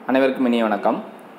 அனைவருக்கும் இனிய வணக்கம்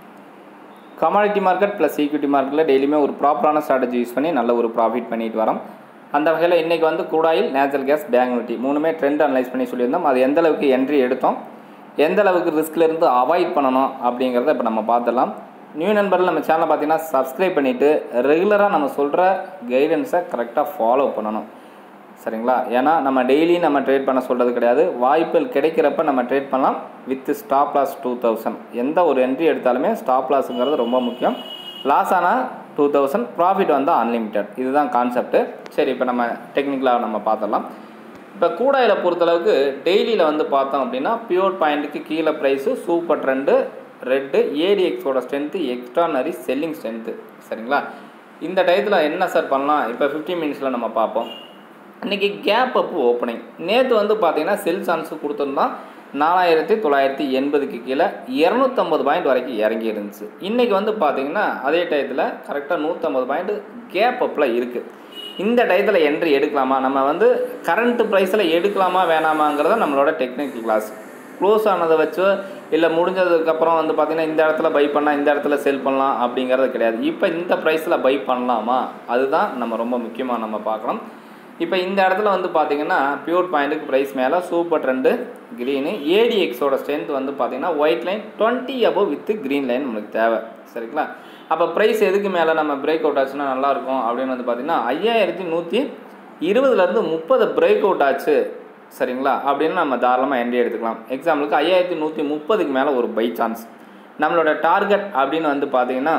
கமாடிட்டி மார்க்கெட் ப்ளஸ் ஈக்விட்டி மார்க்கெட்டில் டெய்லியுமே ஒரு ப்ராப்பரான ஸ்ட்ராட்டஜி யூஸ் பண்ணி நல்ல ஒரு ப்ராஃபிட் பண்ணிட்டு வரோம் அந்த வகையில் இன்றைக்கி வந்து கூடாயில் நேச்சுரல் கேஸ் பேங்க் நிஃப்டி மூணுமே ட்ரெண்ட் அனலைஸ் பண்ணி சொல்லியிருந்தோம் அது எந்த அளவுக்கு என்ட்ரி எடுத்தோம் எந்த அளவுக்கு ரிஸ்க்ல இருந்து அவாய்ட் பண்ணணும் அப்படிங்கிறத இப்போ நம்ம பார்த்துடலாம் நியூ நண்பர்கள் நம்ம சேனலை பார்த்தீங்கன்னா சப்ஸ்கிரைப் பண்ணிவிட்டு ரெகுலராக நம்ம சொல்கிற கைடன்ஸை கரெக்டாக ஃபாலோ பண்ணணும் சரிங்களா ஏன்னா நம்ம டெய்லி நம்ம ட்ரேட் பண்ண சொல்கிறது கிடையாது வாய்ப்புகள் கிடைக்கிறப்ப நம்ம ட்ரேட் பண்ணலாம் with stop loss two thousand எந்த ஒரு என்ட்ரி எடுத்தாலுமே ஸ்டாப் லாஸுங்கிறது ரொம்ப முக்கியம் லாஸ் ஆனால் டூ தௌசண்ட் ப்ராஃபிட் வந்து அன்லிமிட்டெட் இதுதான் கான்செப்ட்டு சரி இப்போ நம்ம டெக்னிக்கலாக நம்ம பார்த்துடலாம் இப்போ கூடாயில் பொறுத்தளவுக்கு டெய்லியில் வந்து பார்த்தோம் அப்படின்னா பியூர் பாயிண்ட்டுக்கு கீழே ப்ரைஸு சூப்பர் ட்ரெண்டு ரெட்டு ஏடிஎக்ஸோட ஸ்ட்ரென்த்து எக்ஸ்ட்ரானரி செல்லிங் ஸ்ட்ரென்த்து சரிங்களா இந்த டயத்தில் என்ன சார் பண்ணலாம் இப்போ ஃபிஃப்டி மினிட்ஸில் நம்ம பார்ப்போம் இன்றைக்கி கேப் அப்பு ஓப்பனிங் நேற்று வந்து பார்த்தீங்கன்னா செல் சான்ஸ் கொடுத்துருந்தோம் நாலாயிரத்தி தொள்ளாயிரத்தி எண்பதுக்கு கீழே இரநூத்தம்பது பாயிண்ட் வரைக்கும் இறங்கி இருந்துச்சு இன்றைக்கி வந்து பார்த்தீங்கன்னா அதே டயத்தில் கரெக்டாக நூற்றம்பது பாயிண்ட் கேப் அப்பில் இருக்குது இந்த டயத்தில் என்ட்ரி எடுக்கலாமா நம்ம வந்து கரண்ட் ப்ரைஸில் எடுக்கலாமா வேணாமாங்கிறத நம்மளோட டெக்னிக்கல் கிளாஸ் க்ளோஸ் ஆனதை வச்சு இல்லை முடிஞ்சதுக்கப்புறம் வந்து பார்த்திங்கன்னா இந்த இடத்துல பை பண்ணால் இந்த இடத்துல செல் பண்ணலாம் அப்படிங்கிறது கிடையாது இப்போ இந்த ப்ரைஸில் பை பண்ணலாமா அதுதான் நம்ம ரொம்ப முக்கியமாக நம்ம பார்க்கணும் இப்போ இந்த இடத்துல வந்து பார்த்தீங்கன்னா பியூர் பாயிண்ட்டுக்கு ப்ரைஸ் மேலே சூப்பர் ட்ரெண்டு க்ரீனு ஏடிஎக்ஸோட ஸ்ட்ரென்த் வந்து பார்த்தீங்கன்னா white line twenty above with green line நம்மளுக்கு தேவை சரிங்களா அப்போ ப்ரைஸ் எதுக்கு மேலே நம்ம பிரேக் அவுட் ஆச்சுன்னா நல்லாயிருக்கும் அப்படின்னு வந்து பார்த்தீங்கன்னா ஐயாயிரத்தி நூற்றி இருபதுலேருந்து முப்பது பிரேக் அவுட் ஆச்சு சரிங்களா அப்படின்னு நம்ம தாராளமாக என்ட்ரி எடுத்துக்கலாம் எக்ஸாம்பிளுக்கு ஐயாயிரத்தி நூற்றி முப்பதுக்கு மேலே ஒரு பை சான்ஸ் நம்மளோட டார்கெட் அப்படின்னு வந்து பார்த்தீங்கன்னா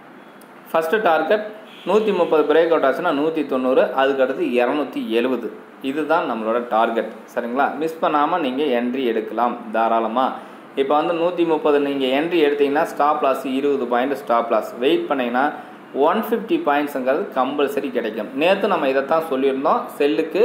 ஃபஸ்ட்டு டார்கெட் நூற்றி முப்பது பிரேக் அவுட் ஆச்சுன்னா நூற்றி தொண்ணூறு அதுக்கடுத்து இரநூத்தி எழுபது இதுதான் நம்மளோட டார்கெட் சரிங்களா மிஸ் பண்ணாமல் நீங்கள் என்ட்ரி எடுக்கலாம் தாராளமாக இப்போ வந்து நூற்றி முப்பது நீங்கள் என்ட்ரி எடுத்தீங்கன்னா ஸ்டாப் லாஸ் இருபது பாயிண்ட் ஸ்டாப் லாஸ் வெயிட் பண்ணிங்கன்னா ஒன் ஃபிஃப்டி பாயிண்ட்ஸுங்கிறது கம்பல்சரி கிடைக்கும் நேற்று நம்ம இதைத்தான் சொல்லியிருந்தோம் செல்லுக்கு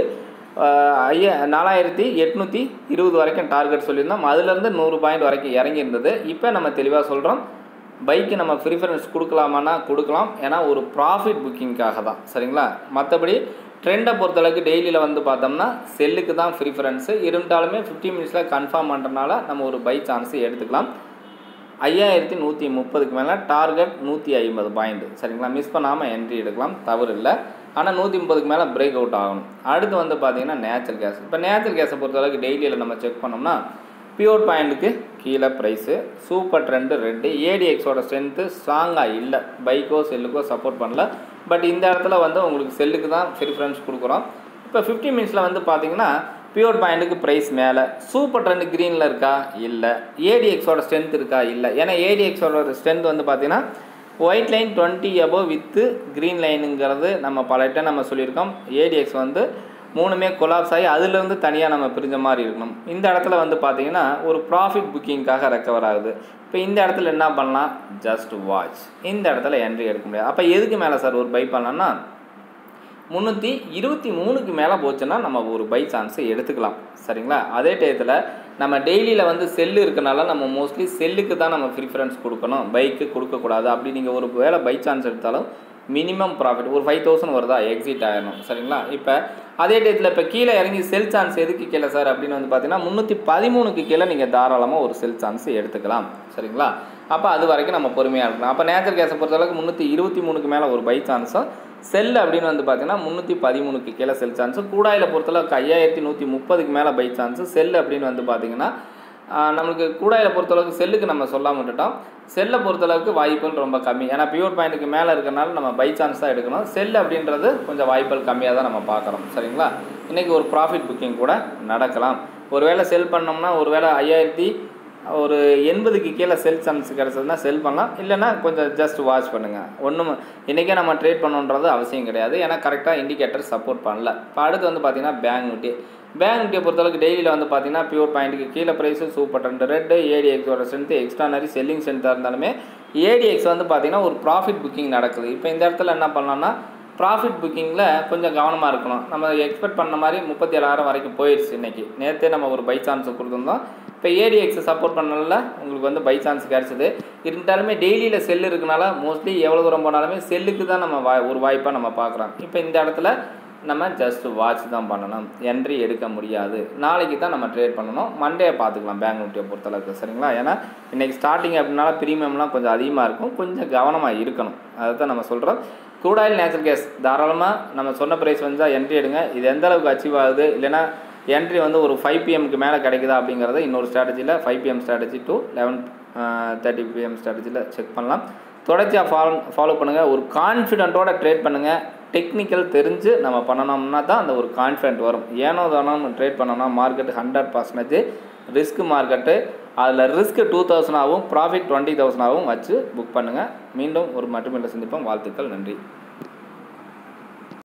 ஐயா நாலாயிரத்தி எட்நூற்றி இருபது வரைக்கும் டார்கெட் சொல்லியிருந்தோம் அதுலேருந்து நூறு பாயிண்ட் வரைக்கும் இறங்கியிருந்தது இப்போ நம்ம தெளிவாக சொல்கிறோம் பைக்கு நம்ம ப்ரிஃபரன்ஸ் கொடுக்கலாமான்னா கொடுக்கலாம் ஏன்னா ஒரு ப்ராஃபிட் புக்கிங்காக தான் சரிங்களா மற்றபடி ட்ரெண்டை பொறுத்தளவுக்கு டெய்லியில் வந்து பார்த்தோம்னா செல்லுக்கு தான் ப்ரிஃபரன்ஸு இருந்தாலுமே ஃபிஃப்டி மினிட்ஸில் கன்ஃபார்ம் பண்ணுறனால நம்ம ஒரு பை சான்ஸு எடுத்துக்கலாம் ஐயாயிரத்தி நூற்றி முப்பதுக்கு மேலே டார்கெட் நூற்றி ஐம்பது பாயிண்ட் சரிங்களா மிஸ் பண்ணாமல் என்ட்ரி எடுக்கலாம் தவறு இல்லை ஆனால் நூற்றி முப்பதுக்கு மேலே பிரேக் அவுட் ஆகணும் அடுத்து வந்து பார்த்தீங்கன்னா நேச்சுரல் கேஸ் இப்போ நேச்சுரல் கேஸை பொறுத்தளவுக்கு டெய்லியில் நம்ம செக் பண்ணோம்னா பியூர் பாயிண்ட்டுக்கு கீழே ப்ரைஸு சூப்பர் ட்ரெண்டு ரெட்டு ஏடிஎக்ஸோட ஸ்ட்ரென்த்து ஸ்ட்ராங்காக இல்லை பைக்கோ செல்லுக்கோ சப்போர்ட் பண்ணல பட் இந்த இடத்துல வந்து உங்களுக்கு செல்லுக்கு தான் ப்ரிஃபரன்ஸ் கொடுக்குறோம் இப்போ ஃபிஃப்டி மினிட்ஸில் வந்து பார்த்தீங்கன்னா பியூர் பாயிண்ட்டுக்கு ப்ரைஸ் மேலே சூப்பர் ட்ரெண்டு க்ரீனில் இருக்கா இல்லை ஏடிஎக்ஸோட ஸ்ட்ரென்த் இருக்கா இல்லை ஏன்னா ஏடிஎக்ஸோட ஸ்ட்ரென்த் வந்து பார்த்தீங்கன்னா white line twenty above with green லைனுங்கிறது நம்ம பல டைம் நம்ம சொல்லியிருக்கோம் ஏடிஎக்ஸ் வந்து மூணுமே கொலாப்ஸ் ஆகி அதுலேருந்து தனியாக நம்ம பிரிஞ்ச மாதிரி இருக்கணும் இந்த இடத்துல வந்து பார்த்தீங்கன்னா ஒரு ப்ராஃபிட் புக்கிங்காக ரெக்கவர் ஆகுது இப்போ இந்த இடத்துல என்ன பண்ணலாம் ஜஸ்ட் வாட்ச் இந்த இடத்துல என்ட்ரி எடுக்க முடியாது அப்போ எதுக்கு மேலே சார் ஒரு பை பண்ணலாம்னா முந்நூற்றி இருபத்தி மூணுக்கு மேலே போச்சுன்னா நம்ம ஒரு பை சான்ஸை எடுத்துக்கலாம் சரிங்களா அதே டயத்தில் நம்ம டெய்லியில் வந்து செல்லு இருக்கனால நம்ம மோஸ்ட்லி செல்லுக்கு தான் நம்ம ப்ரிஃபரன்ஸ் கொடுக்கணும் பைக்கு கொடுக்கக்கூடாது அப்படி நீங்கள் ஒரு வேளை பை சான்ஸ் எடுத்தாலும் மினிமம் ப்ராஃபிட் ஒரு ஃபைவ் தௌசண்ட் வருதா எக்ஸிட் ஆகிடணும் சரிங்களா இப்போ அதே டயத்தில் இப்போ கீழே இறங்கி செல் சான்ஸ் எதுக்கு கீழே சார் அப்படின்னு வந்து பார்த்தீங்கன்னா முந்நூற்றி பதிமூணுக்கு கீழே நீங்கள் தாராளமாக ஒரு செல் சான்ஸ் எடுத்துக்கலாம் சரிங்களா அப்போ அது வரைக்கும் நம்ம பொறுமையாக இருக்கலாம் அப்போ நேச்சுரல் கேஸை பொறுத்தளவுக்கு முந்நூற்றி இருபத்தி மூணுக்கு மேலே ஒரு பை சான்ஸும் செல் அப்படின்னு வந்து பார்த்தீங்கன்னா முந்நூற்றி பதிமூணுக்கு கீழே செல் சான்ஸு கூடாயில் பொறுத்தளவுக்கு ஐயாயிரத்தி நூற்றி முப்பதுக்கு மேலே பை சான்ஸு செல் அப்படின்னு வந்து பார்த்தீங்கன்னா நம்மளுக்கு கூடாயில் பொறுத்தளவுக்கு செல்லுக்கு நம்ம சொல்லாமல் விட்டுட்டோம் செல்லை பொறுத்தளவுக்கு வாய்ப்புகள் ரொம்ப கம்மி ஏன்னா பியூர் பாயிண்ட்டுக்கு மேலே இருக்கிறனால நம்ம பை சான்ஸ் தான் எடுக்கணும் செல் அப்படின்றது கொஞ்சம் வாய்ப்புகள் கம்மியாக தான் நம்ம பார்க்குறோம் சரிங்களா இன்றைக்கி ஒரு ப்ராஃபிட் புக்கிங் கூட நடக்கலாம் ஒருவேளை செல் பண்ணோம்னா ஒருவேளை ஐயாயிரத்தி ஒரு எண்பதுக்கு கீழே செல் சான்ஸ் கிடச்சதுன்னா செல் பண்ணலாம் இல்லைன்னா கொஞ்சம் ஜஸ்ட் வாட்ச் பண்ணுங்கள் ஒன்றும் இன்றைக்கே நம்ம ட்ரேட் பண்ணணுன்றது அவசியம் கிடையாது ஏன்னா கரெக்டாக இண்டிகேட்டர் சப்போர்ட் பண்ணல இப்போ அடுத்து வந்து பார்த்திங்கன்னா பேங்க் நிஃப்டி பேங்க் நிஃப்டியை பொறுத்தளவுக்கு டெய்லியில் வந்து பார்த்தீங்கன்னா பியூர் பாயிண்ட்டுக்கு கீழே ப்ரைஸு சூப்பர் டென்ட் ரெட்டு ஏடிஎக்ஸோட ஸ்ட்ரென்த்து எக்ஸ்ட்ரானரி செல்லிங் ஸ்ட்ரென்த்தாக இருந்தாலுமே ஏடிஎக்ஸ் வந்து பார்த்திங்கன்னா ஒரு ப்ராஃபிட் புக்கிங் நடக்குது இப்போ இந்த இடத்துல என்ன பண்ணலாம்னா ப்ராஃபிட் புக்கிங்கில் கொஞ்சம் கவனமாக இருக்கணும் நம்ம எக்ஸ்பெக்ட் பண்ண மாதிரி முப்பத்தி ஏழாயிரம் வரைக்கும் போயிடுச்சு இன்றைக்கி நேற்றே நம்ம ஒரு பை சான்ஸ் கொடுத்துருந்தோம் இப்போ ஏடிஎக்ஸ் சப்போர்ட் பண்ணல உங்களுக்கு வந்து பை சான்ஸ் கிடச்சிது இருந்தாலுமே டெய்லியில் செல் இருக்கனால மோஸ்ட்லி எவ்வளோ தூரம் போனாலுமே செல்லுக்கு தான் நம்ம வாய் ஒரு வாய்ப்பாக நம்ம பார்க்குறோம் இப்போ இந்த இடத்துல நம்ம ஜஸ்ட் வாட்ச் தான் பண்ணணும் என்ட்ரி எடுக்க முடியாது நாளைக்கு தான் நம்ம ட்ரேட் பண்ணணும் மண்டே பார்த்துக்கலாம் பேங்க் நிஃப்டியை பொறுத்தளவுக்கு சரிங்களா ஏன்னா இன்றைக்கி ஸ்டார்டிங் அப்படின்னால ப்ரீமியம்லாம் கொஞ்சம் அதிகமாக இருக்கும் கொஞ்சம் கவனமாக இருக்கணும் அதை தான் நம்ம சொல்கிறோம் கூடாயில் நேச்சுரல் கேஸ் தாராளமாக நம்ம சொன்ன ப்ரைஸ் வந்து என்ட்ரி எடுங்க இது எந்த அளவுக்கு அச்சீவ் ஆகுது இல்லைனா என்ட்ரி வந்து ஒரு ஃபைவ் பிஎம்க்கு மேலே கிடைக்குதா அப்படிங்கிறத இன்னொரு ஸ்ட்ராட்டஜியில் five PM strategy to eleven thirty PM ஸ்ட்ராட்டஜியில் செக் பண்ணலாம் தொடர்ச்சியாக ஃபாலோ ஃபாலோ பண்ணுங்கள் ஒரு கான்ஃபிடென்ட்டோட ட்ரேட் பண்ணுங்கள் டெக்னிக்கல் தெரிஞ்சு நம்ம பண்ணணும்னா தான் அந்த ஒரு கான்ஃபிடென்ட் வரும் ஏனோ தானோ ட்ரேட் பண்ணோம்னா market hundred percentage risk market அதில் ரிஸ்க் டூ தௌசண்ட் ஆகும் ப்ராஃபிட் டுவெண்ட்டி தௌசண்ட் ஆகும் வச்சு புக் பண்ணுங்கள் மீண்டும் ஒரு மட்டுமில்லை சந்திப்போம் வாழ்த்துக்கள் நன்றி